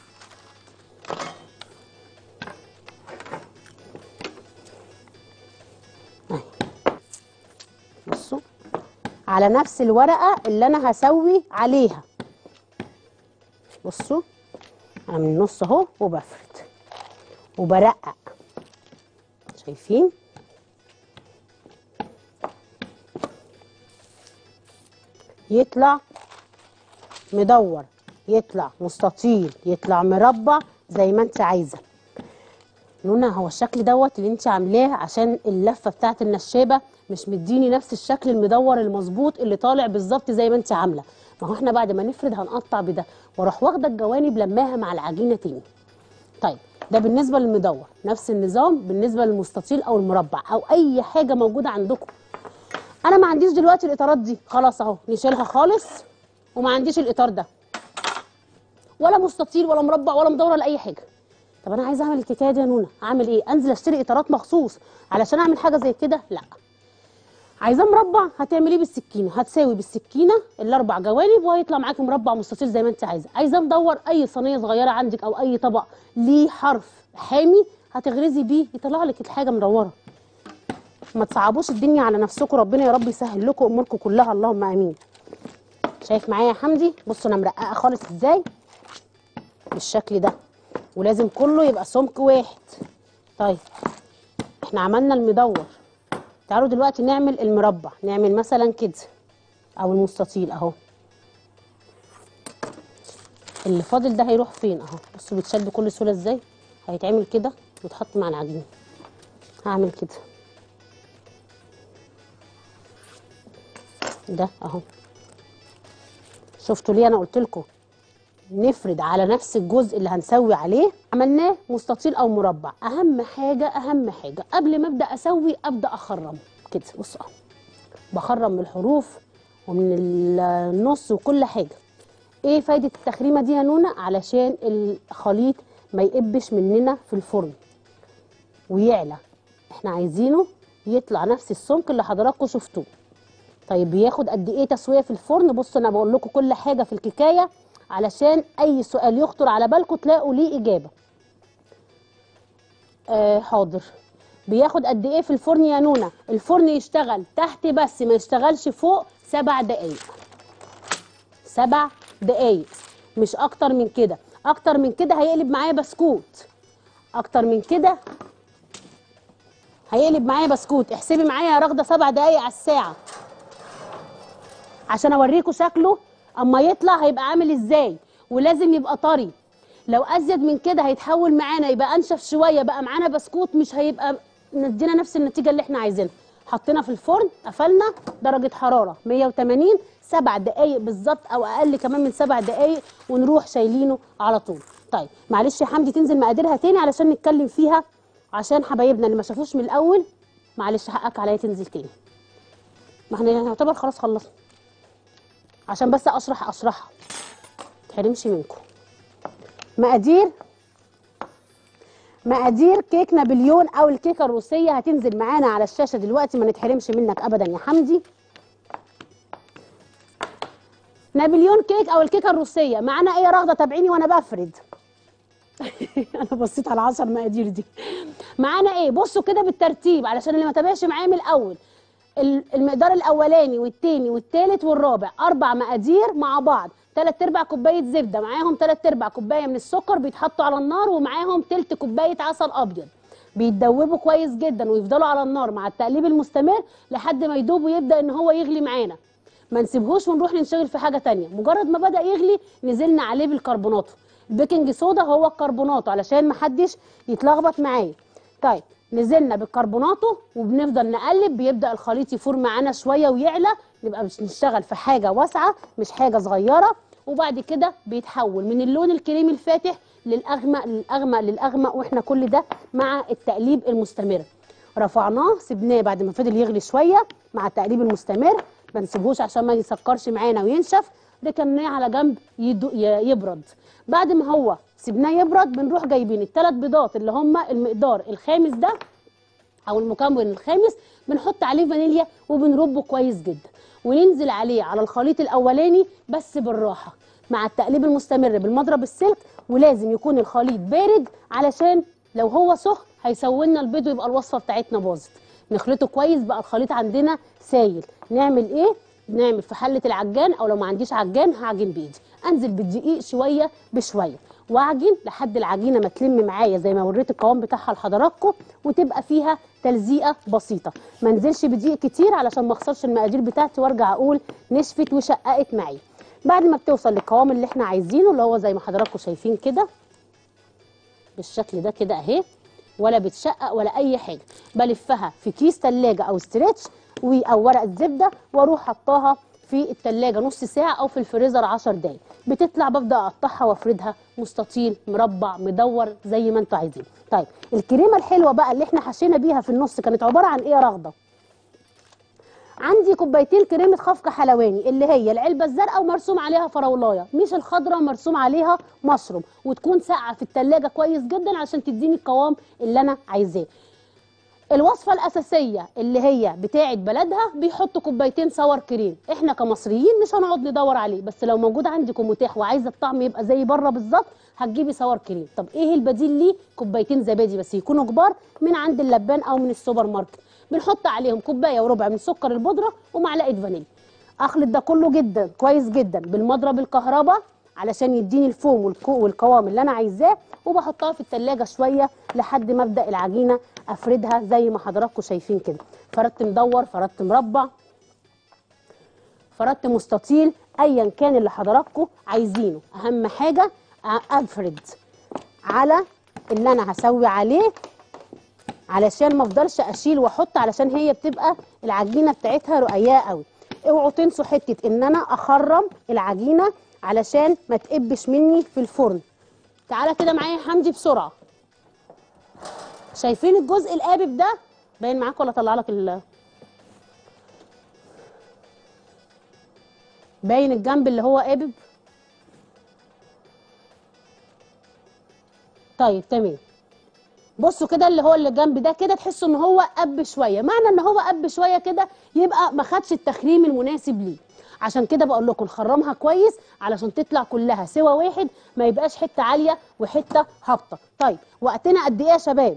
اهي بصوا على نفس الورقه اللي انا هسوي عليها بصوا انا من النص اهو وبفرد وبرقق شايفين يطلع مدور يطلع مستطيل يطلع مربع زي ما انت عايزه نونا هو الشكل دوت اللي انت عاملاه عشان اللفه بتاعت النشابه مش مديني نفس الشكل المدور المظبوط اللي طالع بالظبط زي ما انت عامله ما هو احنا بعد ما نفرد هنقطع بده واروح واخده الجوانب لماها مع العجينه تاني طيب ده بالنسبه للمدور نفس النظام بالنسبه للمستطيل او المربع او اي حاجه موجوده عندكم انا ما عنديش دلوقتي الاطارات دي خلاص اهو نشيلها خالص وما عنديش الاطار ده ولا مستطيل ولا مربع ولا مدور ولا اي حاجه طب انا عايزه اعمل الكيكه دي يا نونا اعمل ايه انزل اشتري اطارات مخصوص علشان اعمل حاجه زي كده لا عايزاه مربع هتعمليه بالسكينه هتساوي بالسكينه الاربع جوانب وهيطلع معاكي مربع مستطيل زي ما انت عايزه عايزاه مدور اي صينيه صغيره عندك او اي طبق ليه حرف حامي هتغرزي بيه يطلع لك الحاجه مدوره ما تصعبوش الدنيا على نفسكم ربنا يا رب يسهل لكم اموركم كلها اللهم امين شايف معايا يا حمدي بصوا انا مرققه خالص ازاي بالشكل ده ولازم كله يبقى سمك واحد طيب احنا عملنا المدور تعالوا دلوقتي نعمل المربع نعمل مثلا كده او المستطيل اهو اللي فاضل ده هيروح فين اهو بصوا بيتشد بكل سهوله ازاي هيتعمل كده ويتحط مع العجين هعمل كده ده اهو شفتوا ليه انا قلت لكم نفرد على نفس الجزء اللي هنسوي عليه عملناه مستطيل او مربع اهم حاجه اهم حاجه قبل ما ابدا اسوي ابدا اخرم كده بص اهو بخرم من الحروف ومن النص وكل حاجه ايه فايده التخريمه دي يا نونا علشان الخليط ما يقبش مننا في الفرن ويعلى احنا عايزينه يطلع نفس السمك اللي حضراتكم شفتوه طيب بياخد قد ايه تسويه في الفرن بصوا انا بقول لكم كل حاجه في الكيكايه علشان اي سؤال يخطر على بالكم تلاقوا ليه اجابه آه حاضر بياخد قد ايه في الفرن يا نونا الفرن يشتغل تحت بس ما يشتغلش فوق سبع دقايق سبع دقايق مش اكتر من كده اكتر من كده هيقلب معايا بسكوت اكتر من كده هيقلب معايا بسكوت احسبي معايا يا راغده سبع دقايق على الساعه عشان اوريكم شكله اما يطلع هيبقى عامل ازاي ولازم يبقى طري لو ازيد من كده هيتحول معانا يبقى انشف شويه بقى معانا بسكوت مش هيبقى ندينا نفس النتيجه اللي احنا عايزينها حطينا في الفرن قفلنا درجه حراره 180 سبع دقايق بالظبط او اقل كمان من سبع دقايق ونروح شايلينه على طول طيب معلش يا حمدي تنزل مقاديرها تاني علشان نتكلم فيها عشان حبايبنا اللي ما شافوش من الاول معلش حقك عليا تنزل تاني ما احنا يعتبر خلاص خلصنا عشان بس اشرح اشرحها تحرمش منكم مقادير مقادير كيك نابليون او الكيكه الروسيه هتنزل معانا على الشاشه دلوقتي ما نتحرمش منك ابدا يا حمدي نابليون كيك او الكيكه الروسيه معانا ايه يا رغده تابعيني وانا بفرد انا بصيت على 10 مقادير دي معانا ايه بصوا كده بالترتيب علشان اللي ما تابعش معايا من الاول ال- المقدار الاولاني والتاني والتالت والرابع اربع مقادير مع بعض تلات ارباع كوبايه زبده معاهم تلات ارباع كوبايه من السكر بيتحطوا على النار ومعاهم تلت كوبايه عسل ابيض بيتدوبوا كويس جدا ويفضلوا على النار مع التقليب المستمر لحد ما يدوب ويبدا ان هو يغلي معانا ما نسيبهوش ونروح ننشغل في حاجه تانية مجرد ما بدا يغلي نزلنا عليه بالكربوناتو البيكنج صودا هو الكربوناتو علشان محدش يتلخبط معايا طيب نزلنا بالكربوناتو وبنفضل نقلب بيبدا الخليط يفور معانا شويه ويعلى نبقى مش نشتغل في حاجه واسعه مش حاجه صغيره وبعد كده بيتحول من اللون الكريمي الفاتح للاغمق للاغمق للاغمق واحنا كل ده مع التقليب المستمر رفعناه سيبناه بعد ما فضل يغلي شويه مع التقليب المستمر ما نسيبهوش عشان ما يسكرش معانا وينشف ركناه على جنب يدو- ي- يبرد بعد ما هو سيبناه يبرد بنروح جايبين الثلاث بيضات اللي هم المقدار الخامس ده او المكون الخامس بنحط عليه فانيليا وبنربه كويس جدا وننزل عليه على الخليط الاولاني بس بالراحه مع التقليب المستمر بالمضرب السلك ولازم يكون الخليط بارد علشان لو هو سخن هيسوي لنا البيض ويبقى الوصفه بتاعتنا باظت نخلطه كويس بقى الخليط عندنا سايل نعمل ايه نعمل في حله العجان او لو ما عنديش عجان هعجن بايدي انزل بالدقيق شويه بشويه واعجن لحد العجينه ما تلم معايا زي ما وريت القوام بتاعها لحضراتكم وتبقى فيها تلزيقه بسيطه ما انزلش بدقيق كتير علشان ما اخسرش المقادير بتاعتي وارجع اقول نشفت وشققت معايا بعد ما بتوصل للقوام اللي احنا عايزينه اللي هو زي ما حضراتكم شايفين كده بالشكل ده كده اهي ولا بتشقق ولا اي حاجه بلفها في كيس تلاجة او ستريتش و- او ورقه زبده واروح حطاها في التلاجة نص ساعة أو في الفريزر 10 دقايق بتطلع ببدأ أقطعها وأفردها مستطيل مربع مدور زي ما انتوا عايزين طيب الكريمة الحلوة بقى اللي احنا حشينا بيها في النص كانت عبارة عن ايه يا رغدة عندي كوبايتين كريمه خفق حلواني اللي هي العلبه الزرقاء ومرسوم عليها فراولايه مش الخضراء مرسوم عليها مشروم وتكون ساقعه في التلاجة كويس جدا عشان تديني القوام اللي انا عايزاه الوصفه الاساسيه اللي هي بتاعه بلدها بيحطوا كوبايتين سور كريم احنا كمصريين مش هنقعد ندور عليه بس لو موجود عندكم متاح وعايزه الطعم يبقى زي بره بالظبط هتجيبي سور كريم طب ايه البديل ليه كوبايتين زبادي بس يكونوا كبار من عند اللبان او من السوبر ماركت بنحط عليهم كوبايه وربع من سكر البودره ومعلقه فانيليا اخلط ده كله جدا كويس جدا بالمضرب الكهرباء علشان يديني الفوم والكو والقوام اللي انا عايزاه وبحطها في التلاجة شويه لحد ما ابدا العجينه افردها زي ما حضراتكم شايفين كده فردت مدور فردت مربع فردت مستطيل ايا كان اللي حضراتكم عايزينه اهم حاجه أ- افرد على اللي انا هسوي عليه علشان ما افضلش اشيل واحط علشان هي بتبقى العجينه بتاعتها رقيقه قوي اوعوا تنسوا حته ان انا اخرم العجينه علشان ما تقبش مني في الفرن تعالى كده معايا يا حمدي بسرعه شايفين الجزء القابب ده باين معاك ولا اطلع لك ال باين الجنب اللي هو قابب طيب تمام بصوا كده اللي هو اللي جنب ده كده تحسوا ان هو قب شويه معنى ان هو قب شويه كده يبقى ما خدش التخريم المناسب ليه عشان كده بقول لكم نخرمها كويس علشان تطلع كلها سوا واحد ما يبقاش حته عاليه وحته هابطه طيب وقتنا قد ايه يا شباب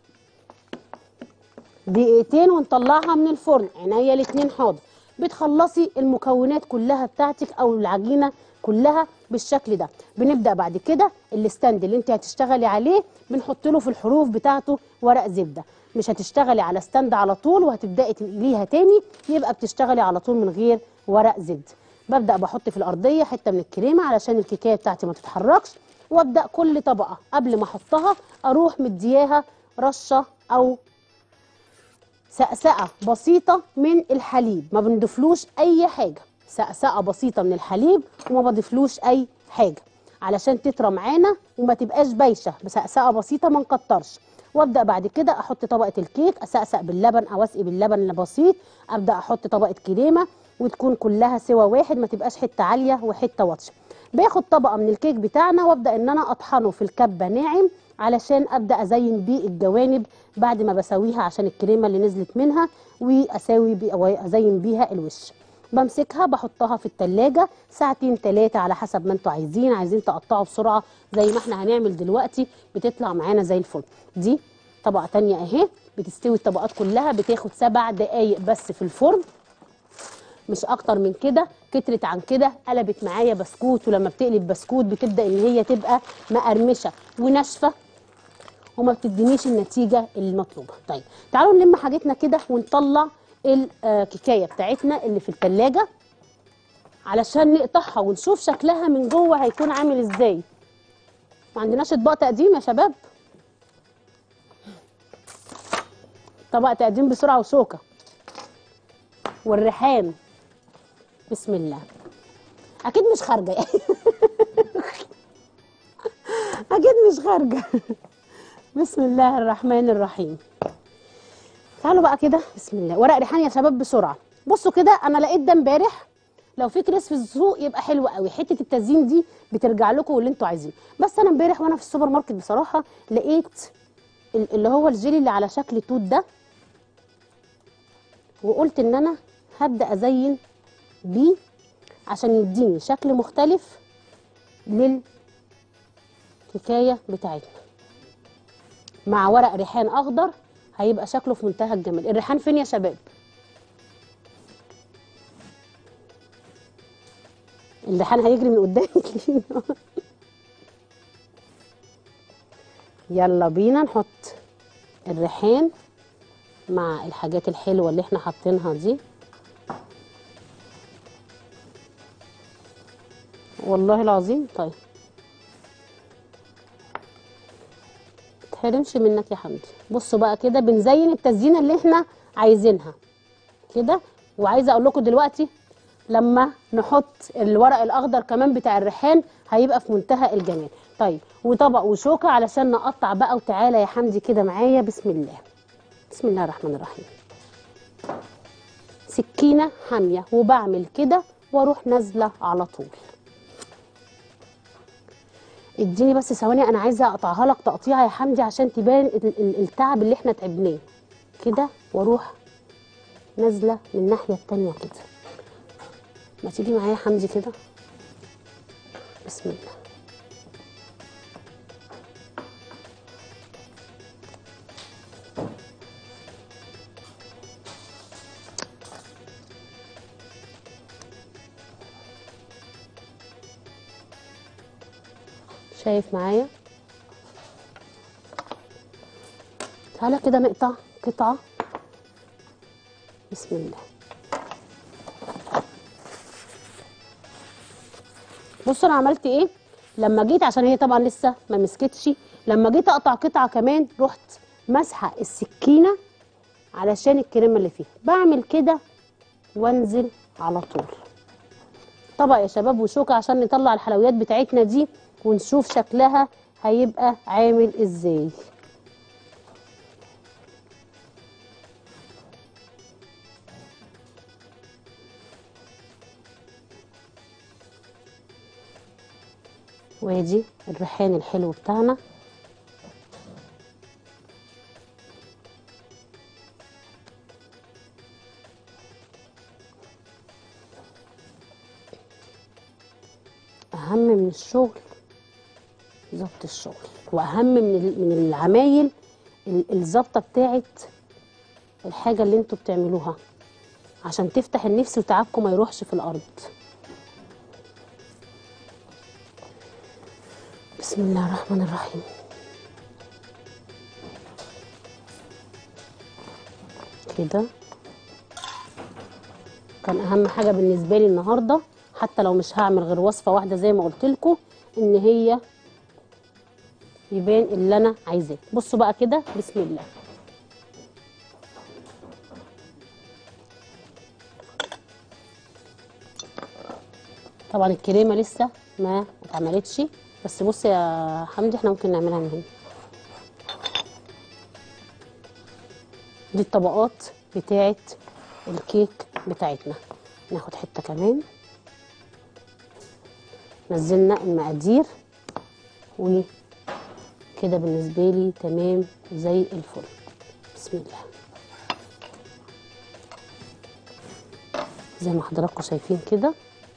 دقيقتين ونطلعها من الفرن عينيا الاتنين حاضر بتخلصي المكونات كلها بتاعتك او العجينه كلها بالشكل ده بنبدا بعد كده الستاند اللي انت هتشتغلي عليه بنحط له في الحروف بتاعته ورق زبده مش هتشتغلي على ستاند على طول وهتبداي تقليها تاني يبقى بتشتغلي على طول من غير ورق زبده ببدا بحط في الارضيه حته من الكريمه علشان الكيكايه بتاعتي ما تتحركش وابدا كل طبقه قبل ما احطها اروح مدياها رشه او سقسقه بسيطه من الحليب ما بنضيفلوش اي حاجه سقسقه بسيطه من الحليب وما بضيفلوش اي حاجه علشان تطرى معانا وما تبقاش بايشه بسقسقه بسيطه ما نكترش وابدا بعد كده احط طبقه الكيك اسقسق باللبن او اسقي باللبن بسيط ابدا احط طبقه كريمه وتكون كلها سوا واحد ما تبقاش حته عاليه وحته واطيه باخد طبقه من الكيك بتاعنا وابدا ان انا اطحنه في الكبه ناعم علشان ابدا ازين بيه الجوانب بعد ما بسويها عشان الكريمه اللي نزلت منها واساوي بي وازين بيها الوش بمسكها بحطها في التلاجة ساعتين ثلاثة على حسب ما انتوا عايزين عايزين تقطعوا بسرعة زي ما احنا هنعمل دلوقتي بتطلع معانا زي الفل دي طبقة تانية اهي بتستوي الطبقات كلها بتاخد سبع دقايق بس في الفرن مش اكتر من كده كترت عن كده قلبت معايا بسكوت ولما بتقلب بسكوت بتبدا ان هي تبقى مقرمشه وناشفه وما بتدينيش النتيجه المطلوبه طيب تعالوا نلم حاجتنا كده ونطلع الكيكايه بتاعتنا اللي في التلاجة علشان نقطعها ونشوف شكلها من جوه هيكون عامل ازاي ما عندناش اطباق تقديم يا شباب طبق تقديم بسرعه وشوكه والريحان بسم الله اكيد مش خارجه يعني اكيد مش خارجه بسم الله الرحمن الرحيم تعالوا بقى كده بسم الله ورق ريحان يا شباب بسرعه بصوا كده انا لقيت ده امبارح لو في كريس في السوق يبقى حلو قوي حته التزيين دي بترجع لكم واللي انتوا عايزينه بس انا امبارح وانا في السوبر ماركت بصراحه لقيت ال- اللي هو الجيلي اللي على شكل توت ده وقلت ان انا هبدا ازين بيه عشان يديني شكل مختلف للحكايه بتاعتنا مع ورق ريحان اخضر هيبقى شكله في منتهى الجمال الريحان فين يا شباب الريحان هيجري من قدامك يلا بينا نحط الريحان مع الحاجات الحلوه اللي احنا حاطينها دي والله العظيم طيب تحرمش منك يا حمدي بصوا بقى كده بنزين التزيينه اللي احنا عايزينها كده وعايزه اقول لكم دلوقتي لما نحط الورق الاخضر كمان بتاع الريحان هيبقى في منتهى الجمال طيب وطبق وشوكه علشان نقطع بقى وتعالى يا حمدي كده معايا بسم الله بسم الله الرحمن الرحيم سكينه حاميه وبعمل كده واروح نازله على طول اديني بس ثواني انا عايزه اقطعها لك تقطيعه يا حمدي عشان تبان ال- ال- التعب اللي احنا تعبناه كده واروح نازله من الناحيه التانيه كده ما تيجي معايا يا حمدي كده بسم الله شايف معايا تعالى كده نقطع قطعة بسم الله بصوا انا عملت ايه لما جيت عشان هي طبعا لسه ما مسكتش لما جيت اقطع قطعه كمان رحت ماسحه السكينه علشان الكريمه اللي فيها بعمل كده وانزل على طول طبق يا شباب وشوكة عشان نطلع الحلويات بتاعتنا دي ونشوف شكلها هيبقى عامل ازاي وادي الريحان الحلو بتاعنا اهم من الشغل ظبط الشغل واهم من ال- من العمايل ال- الظبطه بتاعت الحاجه اللي انتوا بتعملوها عشان تفتح النفس وتعبكم ما يروحش في الارض بسم الله الرحمن الرحيم كده كان اهم حاجه بالنسبه لي النهارده حتى لو مش هعمل غير وصفه واحده زي ما قلت لكم ان هي يبان اللي انا عايزاه بصوا بقى كده بسم الله طبعا الكريمه لسه ما اتعملتش بس بص يا حمدي احنا ممكن نعملها من هنا دي الطبقات بتاعه الكيك بتاعتنا ناخد حته كمان نزلنا المقادير وكده بالنسبه لي تمام زي الفل بسم الله زي ما حضراتكم شايفين كده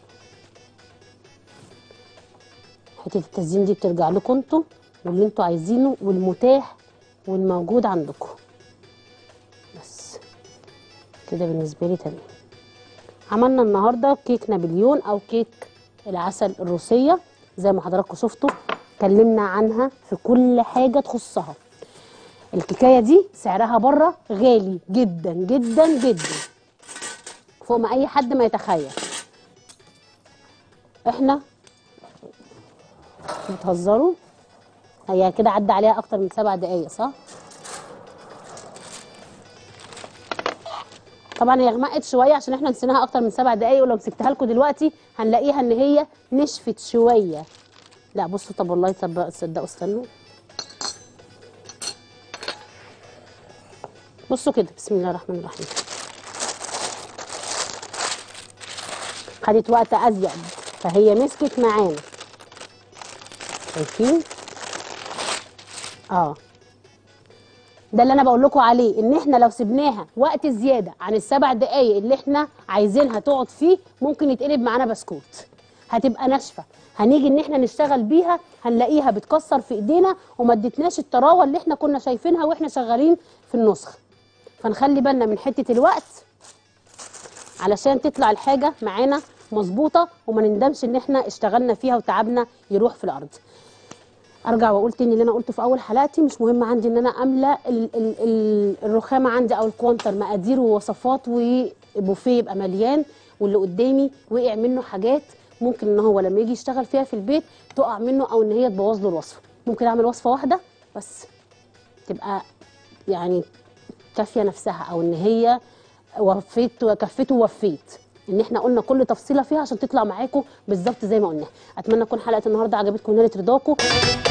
حته التزيين دي بترجع لكم انتوا واللي انتوا عايزينه والمتاح والموجود عندكم بس كده بالنسبه لي تمام عملنا النهارده كيك نابليون او كيك العسل الروسيه زي ما حضراتكم شفتوا اتكلمنا عنها في كل حاجه تخصها الكيكايه دي سعرها بره غالي جدا جدا جدا فوق ما اي حد ما يتخيل احنا بتهزروا هي كده عدى عليها اكتر من سبع دقايق صح طبعا هي غمقت شويه عشان احنا نسيناها اكتر من سبع دقايق ولو مسكتها لكم دلوقتي هنلاقيها ان هي نشفت شويه لا بصوا طب والله تصدقوا تصدقوا استنوا بصوا كده بسم الله الرحمن الرحيم خدت وقت ازيد فهي مسكت معانا شايفين اه ده اللي انا بقول لكم عليه ان احنا لو سبناها وقت زياده عن السبع دقايق اللي احنا عايزينها تقعد فيه ممكن يتقلب معانا بسكوت هتبقى ناشفه هنيجي ان احنا نشتغل بيها هنلاقيها بتكسر في ايدينا وما ادتناش الطراوه اللي احنا كنا شايفينها واحنا شغالين في النسخ فنخلي بالنا من حته الوقت علشان تطلع الحاجه معانا مظبوطه وما نندمش ان احنا اشتغلنا فيها وتعبنا يروح في الارض ارجع واقول تاني اللي انا قلته في اول حلقتي مش مهم عندي ان انا املى ال ال ال الرخامه عندي او الكوانتر مقادير ووصفات وبوفيه يبقى مليان واللي قدامي وقع منه حاجات ممكن ان هو لما يجي يشتغل فيها في البيت تقع منه او ان هي تبوظ له الوصفه ممكن اعمل وصفه واحده بس تبقى يعني كافيه نفسها او ان هي وفيت وكفيت ووفيت ان احنا قلنا كل تفصيله فيها عشان تطلع معاكم بالظبط زي ما قلنا اتمنى تكون حلقه النهارده عجبتكم ونالت رضاكم